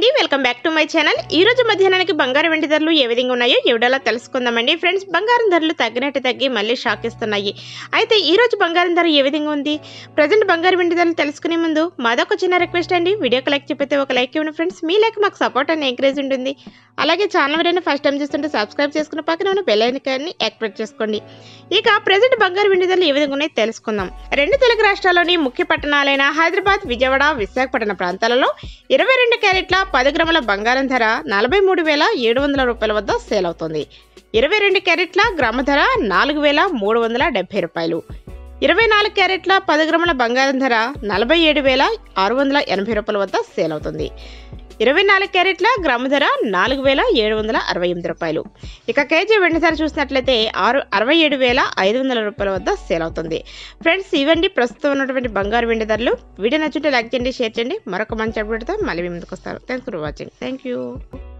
అండి welcome back to my channel ఈ రోజు మధ్యాహ్నానికి బంగారం వెండి ధరలు ఏ విధంగా ఉన్నాయో ఎవడలా తెలుసుకుందామండి ఫ్రెండ్స్ బంగారం ధరలు తగ్గినట్టు తగ్గి మళ్ళీ షాక్ ఇస్తున్నాయి అయితే ఈ రోజు బంగారం ధర ఏ విధంగా ఉంది ప్రజెంట్ బంగారం వెండి ధరలు తెలుసుకునే ముందు మాదొక చిన్న రిక్వెస్ట్ అండి వీడియోకి లైక్ చెప్పితే ఒక లైక్ ఇవ్వండి ఫ్రెండ్స్ మీ లైక్ మాకు సపోర్ట్ అని ఎంకరేజ్ ఉంటుంది అలాగే ఛానల్ ఎవరైనా ఫస్ట్ టైం చూస్తుంటే సబ్స్క్రైబ్ చేసుకున్న పక్కన ఉన్న బెల్ ఐకాన్ని యాక్టివేట్ చేసుకోండి ఇక ప్రజెంట్ బంగారు వెండి ధరలు ఏ విధంగా ఉన్నాయో తెలుసుకుందాం రెండు తెలుగు రాష్ట్రాల్లోని ముఖ్య పట్టణాలైన హైదరాబాద్ విజయవాడ విశాఖపట్నం ప్రాంతాలలో ఇరవై రెండు క్యారెట్ల పది గ్రాముల బంగారం ధర నలభై మూడు వేల ఏడు వందల రూపాయల వద్ద సేల్ అవుతుంది ఇరవై రెండు క్యారెట్ల గ్రామ ధర నాలుగు వేల మూడు వందల డెబ్బై రూపాయలు ఇరవై నాలుగు క్యారెట్ల పది గ్రాముల బంగారం ధర నలభై ఏడు వేల ఆరు వందల ఎనభై రూపాయల వద్ద సేల్ అవుతుంది ఇరవై నాలుగు క్యారెట్ల గ్రాము ధర నాలుగు వేల ఏడు వందల అరవై ఎనిమిది రూపాయలు ఇక కేజీ వెండి ధర చూసినట్లయితే ఆరు అరవై ఏడు వేల ఐదు వందల రూపాయల వద్ద సేల్ అవుతుంది ఫ్రెండ్స్ ఇవండి ప్రస్తుతం ఉన్నటువంటి బంగారు వెండి ధరలు వీడియో నచ్చుంటే లైక్ చేయండి షేర్ చేయండి మరొక మంచి అప్డేట్తో మళ్ళీ మీ ముందుకు వస్తారు thanks for watching thank you